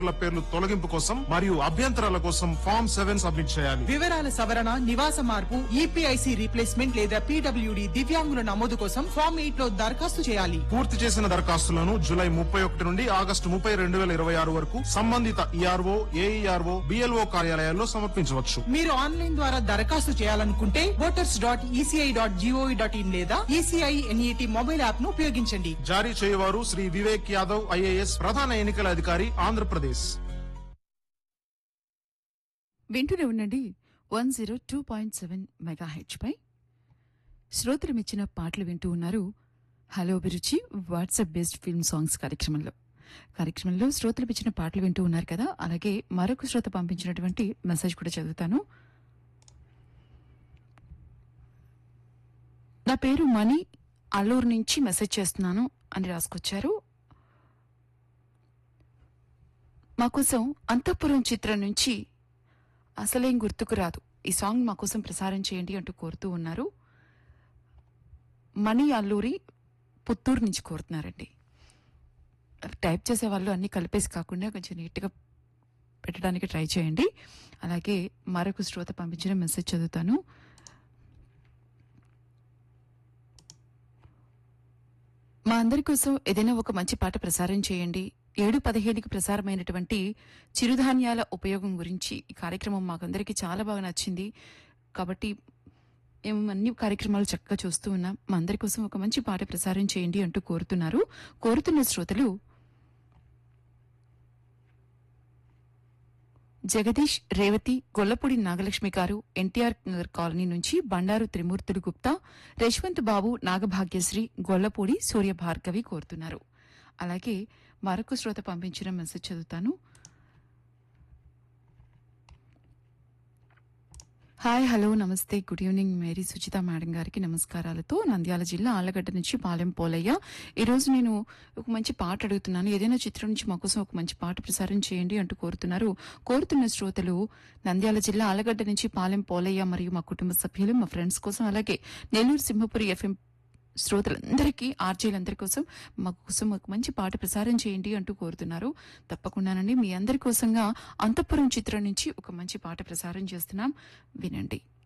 ల పేర్లు తొలగింపు కోసం మరియు అభ్యంతరాల కోసం ఫామ్ సెవెన్ సబ్మిట్ చేయాలి వివరాల సవరణ నివాస మార్పు ఈపీఐసి రీప్లేస్మెంట్ లేదా పీడబ్ల్యూడి దివ్యాంగుల నమోదు కోసం ఫామ్ ఎయిట్ లో దరఖాస్తు చేయాలి పూర్తి చేసిన దరఖాస్తులను జూలై ముప్పై ఒకటి నుండి ఆగస్టు ముప్పై రెండు వేల ఇరవై ఆరు వరకు సంబంధిత ఈఆర్ఓ ఏఈఆర్ఓ బిఎల్ఓ కార్యాలయాల్లో సమర్పించవచ్చు మీరు ఆన్లైన్ ద్వారా దరఖాస్తు చేయాలనుకుంటే voters dot ECI dot GOV dot in లేదా ఈసీఐ ఎన్ఈటి మొబైల్ యాప్ ను ఉపయోగించండి జారీ చేయవారు శ్రీ వివేక్ యాదవ్ ఐఏఎస్ ప్రధాన ఎన్నికల అధికారి ఆంధ్రప్రదేశ్ వింటూనే ఉండండి one zero two point seven mega పై శ్రోతలు ఇచ్చిన పాటలు వింటూ ఉన్నారు హలో అభిరుచి వాట్సాప్ బేస్డ్ ఫిల్మ్ సాంగ్స్ కార్యక్రమంలో కార్యక్రమంలో శ్రోతలు ఇచ్చిన పాటలు వింటూ ఉన్నారు కదా అలాగే మరొక శ్రోత పంపించినటువంటి మెసేజ్ కూడా చదువుతాను నా పేరు మణి అల్లూరు నుంచి మెసేజ్ చేస్తున్నాను అని రాసుకొచ్చారు మా కోసం అంతఃపురం చిత్రం నుంచి అసలేం గుర్తుకు రాదు ఈ సాంగ్ మా కోసం ప్రసారం చేయండి అంటూ కోరుతూ ఉన్నారు మణి అల్లూరి పుత్తూరు నుంచి కోరుతున్నారండి టైప్ చేసే వాళ్ళు అన్ని కలిపేసి కాకుండా కొంచెం నీట్గా పెట్టడానికి ట్రై చేయండి అలాగే మరొక శ్రోత పంపించిన మెసేజ్ చదువుతాను మా అందరి కోసం ఏదైనా ఒక మంచి పాట ప్రసారం చేయండి ఏడు పదిహేనుకి ప్రసారమైనటువంటి చిరుధాన్యాల ఉపయోగం గురించి ఈ కార్యక్రమం మాకందరికీ చాలా బాగా నచ్చింది కాబట్టి మేము అన్ని కార్యక్రమాలు చక్కగా చూస్తూ ఉన్నాం మా అందరి కోసం ఒక మంచి పాట ప్రసారం చేయండి అంటూ కోరుతున్నారు కోరుతున్న శ్రోతలు జగదీష్ రేవతి గొల్లపూడి నాగలక్ష్మి గారు ఎన్టీఆర్ నగర్ కాలనీ నుంచి బండారు త్రిమూర్తులు గుప్తా యశ్వంత్ బాబు నాగభాగ్యశ్రీ గొల్లపూడి సూర్య భార్గవి కోరుతున్నారు అలాగే మరొక శ్రోత పంపించిన మెసేజ్ చదువుతాను హాయ్ హలో నమస్తే good evening Mary Suchitha madam గారికి నమస్కారాలతో నంద్యాల జిల్లా ఆళ్లగడ్డ నుంచి పాలెం పోలయ్య ఈ రోజు నేను ఒక మంచి పాట అడుగుతున్నాను ఏదైనా చిత్రం నుంచి మా కోసం ఒక మంచి పాట ప్రసారం చేయండి అంటూ కోరుతున్నారు కోరుతున్న శ్రోతలు నంద్యాల జిల్లా ఆళ్లగడ్డ నుంచి పాలెం పోలయ్య మరియు మా కుటుంబ సభ్యులు మా ఫ్రెండ్స్ కోసం అలాగే నెల్లూరు సింహపురి ఎఫ్ఎం శ్రోతలందరికీ ఆర్జీలందరి కోసం మా కోసం ఒక మంచి పాట ప్రసారం చేయండి అంటూ కోరుతున్నారు తప్పకుండానండి మీ అందరి కోసంగా అంతఃపురం చిత్రం నుంచి ఒక మంచి పాట ప్రసారం చేస్తున్నాం వినండి